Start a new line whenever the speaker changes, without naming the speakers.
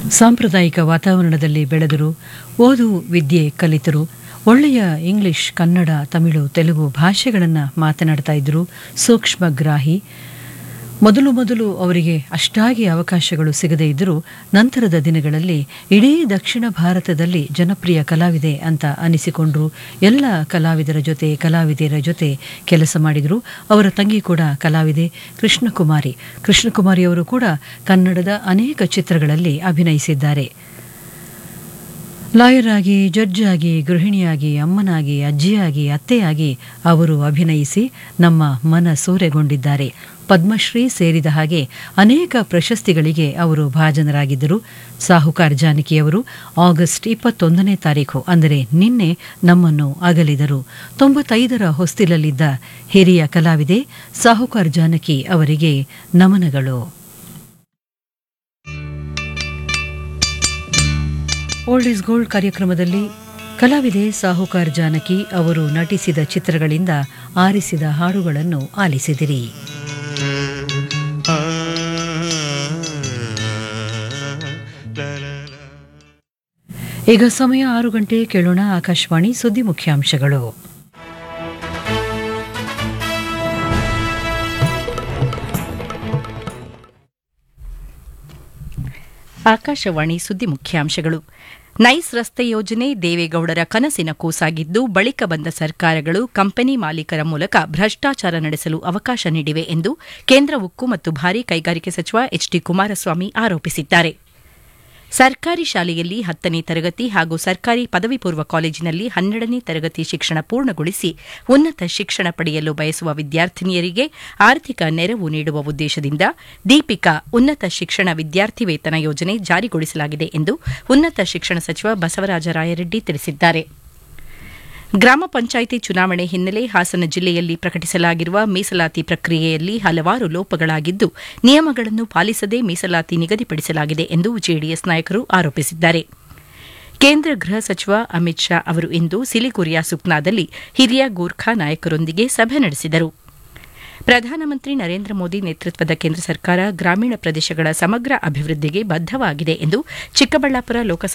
ಸಾಂಪ್ರದಾಯಿಕ ವಾತಾವರಣದಲ್ಲಿ ಬೆಳೆದರು ಓದು ವಿದ್ಯೆ ಕಲಿತರು ಒಳ್ಳೆಯ ಇಂಗ್ಲಿಷ್ ಕನ್ನಡ ತಮಿಳು ತೆಲುಗು ಭಾಷೆಗಳನ್ನು ಮಾತನಾಡ್ತಾ ಇದ್ದರು ಸೂಕ್ಷ್ಮಗ್ರಾಹಿ ಮೊದಲು ಮೊದಲು ಅವರಿಗೆ ಅಷ್ಟಾಗಿ ಅವಕಾಶಗಳು ಸಿಗದೇ ಇದ್ದರೂ ನಂತರದ ದಿನಗಳಲ್ಲಿ ಇಡೀ ದಕ್ಷಿಣ ಭಾರತದಲ್ಲಿ ಜನಪ್ರಿಯ ಕಲಾವಿದೆ ಅಂತ ಅನಿಸಿಕೊಂಡ್ರು ಎಲ್ಲ ಕಲಾವಿದರ ಜೊತೆ ಕಲಾವಿದೆಯರ ಜೊತೆ ಕೆಲಸ ಮಾಡಿದರು ಅವರ ತಂಗಿ ಕೂಡ ಕಲಾವಿದೆ ಕೃಷ್ಣಕುಮಾರಿ ಕೃಷ್ಣಕುಮಾರಿ ಅವರು ಕೂಡ ಕನ್ನಡದ ಅನೇಕ ಚಿತ್ರಗಳಲ್ಲಿ ಅಭಿನಯಿಸಿದ್ದಾರೆ ಲಾಯರ್ ಆಗಿ ಜಡ್ಜ್ ಆಗಿ ಗೃಹಿಣಿಯಾಗಿ ಅಮ್ಮನಾಗಿ ಅಜ್ಜಿಯಾಗಿ ಅತ್ತೆಯಾಗಿ ಅವರು ಅಭಿನಯಿಸಿ ನಮ್ಮ ಮನ ಸೂರೆಗೊಂಡಿದ್ದಾರೆ ಪದ್ಮಶ್ರೀ ಸೇರಿದ ಹಾಗೆ ಅನೇಕ ಪ್ರಶಸ್ತಿಗಳಿಗೆ ಅವರು ಭಾಜನರಾಗಿದ್ದರು ಸಾಹುಕಾರ್ ಜಾನಕಿಯವರು ಆಗಸ್ಟ್ ಇಪ್ಪತ್ತೊಂದನೇ ತಾರೀಖು ಅಂದರೆ ನಿನ್ನೆ ನಮ್ಮನ್ನು ಅಗಲಿದರು ತೊಂಬತ್ತೈದರ ಹೊಸ್ತಿಲಲ್ಲಿದ್ದ ಹಿರಿಯ ಕಲಾವಿದೆ ಸಾಹುಕಾರ್ ಜಾನಕಿ ಅವರಿಗೆ ನಮನಗಳು ಓಲ್ಡ್ ಇಸ್ ಗೋಲ್ಡ್ ಕಾರ್ಯಕ್ರಮದಲ್ಲಿ ಕಲಾವಿದೆ ಸಾಹುಕಾರ್ ಜಾನಕಿ ಅವರು ನಟಿಸಿದ ಚಿತ್ರಗಳಿಂದ ಆರಿಸಿದ ಹಾಡುಗಳನ್ನು ಆಲಿಸಿದಿರಿ ಈಗ ಸಮಯ ಆರು ಗಂಟೆ ಕೇಳೋಣ ಆಕಾಶವಾಣಿ ಸುದ್ದಿ ಮುಖ್ಯಾಂಶಗಳು
ಆಕಾಶವಾಣಿ ಸುದ್ದಿ ಮುಖ್ಯಾಂಶಗಳು ನೈಸ್ ರಸ್ತೆ ಯೋಜನೆ ದೇವೇಗೌಡರ ಕನಸಿನ ಕೂಸಾಗಿದ್ದು ಬಳಿಕ ಬಂದ ಸರ್ಕಾರಗಳು ಕಂಪನಿ ಮಾಲೀಕರ ಮೂಲಕ ಭ್ರಷ್ಟಾಚಾರ ನಡೆಸಲು ಅವಕಾಶ ನೀಡಿವೆ ಎಂದು ಕೇಂದ್ರ ಉಕ್ಕು ಮತ್ತು ಭಾರೀ ಕೈಗಾರಿಕೆ ಸಚಿವ ಎಚ್ ಡಿ ಕುಮಾರಸ್ವಾಮಿ ಆರೋಪಿಸಿದ್ದಾರೆ ಸರ್ಕಾರಿ ಶಾಲೆಯಲ್ಲಿ ಹತ್ತನೇ ತರಗತಿ ಹಾಗೂ ಸರ್ಕಾರಿ ಪದವಿ ಪೂರ್ವ ಕಾಲೇಜಿನಲ್ಲಿ ಹನ್ನೆರಡನೇ ತರಗತಿ ಶಿಕ್ಷಣ ಪೂರ್ಣಗೊಳಿಸಿ ಉನ್ನತ ಶಿಕ್ಷಣ ಪಡೆಯಲು ಬಯಸುವ ವಿದ್ಯಾರ್ಥಿನಿಯರಿಗೆ ಆರ್ಥಿಕ ನೆರವು ನೀಡುವ ಉದ್ದೇಶದಿಂದ ದೀಪಿಕಾ ಉನ್ನತ ಶಿಕ್ಷಣ ವಿದ್ಯಾರ್ಥಿ ವೇತನ ಯೋಜನೆ ಜಾರಿಗೊಳಿಸಲಾಗಿದೆ ಎಂದು ಉನ್ನತ ಶಿಕ್ಷಣ ಸಚಿವ ಬಸವರಾಜ ರಾಯರೆಡ್ಡಿ ತಿಳಿಸಿದ್ದಾರೆ ಗ್ರಾಮ ಪಂಚಾಯಿತಿ ಚುನಾವಣೆ ಹಿನ್ನೆಲೆ ಹಾಸನ ಜಿಲ್ಲೆಯಲ್ಲಿ ಪ್ರಕಟಿಸಲಾಗಿರುವ ಮೀಸಲಾತಿ ಪ್ರಕ್ರಿಯೆಯಲ್ಲಿ ಹಲವಾರು ಲೋಪಗಳಾಗಿದ್ದು ನಿಯಮಗಳನ್ನು ಪಾಲಿಸದೆ ಮೀಸಲಾತಿ ನಿಗದಿಪಡಿಸಲಾಗಿದೆ ಎಂದು ಜೆಡಿಎಸ್ ನಾಯಕರು ಆರೋಪಿಸಿದ್ದಾರೆ ಕೇಂದ್ರ ಗೃಹ ಸಚಿವ ಅಮಿತ್ ಶಾ ಅವರು ಇಂದು ಸಿಲಿಗುರಿಯಾ ಸುಕ್ನಾದಲ್ಲಿ ಹಿರಿಯ ಗೂರ್ಖಾ ನಾಯಕರೊಂದಿಗೆ ಸಭೆ ನಡೆಸಿದರು ಪ್ರಧಾನಮಂತ್ರಿ ನರೇಂದ್ರ ಮೋದಿ ನೇತೃತ್ವದ ಕೇಂದ್ರ ಸರ್ಕಾರ ಗ್ರಾಮೀಣ ಪ್ರದೇಶಗಳ ಸಮಗ್ರ ಅಭಿವೃದ್ಧಿಗೆ ಬದ್ದವಾಗಿದೆ ಎಂದು ಚಿಕ್ಕಬಳ್ಳಾಪುರ ಲೋಕಸಭಾ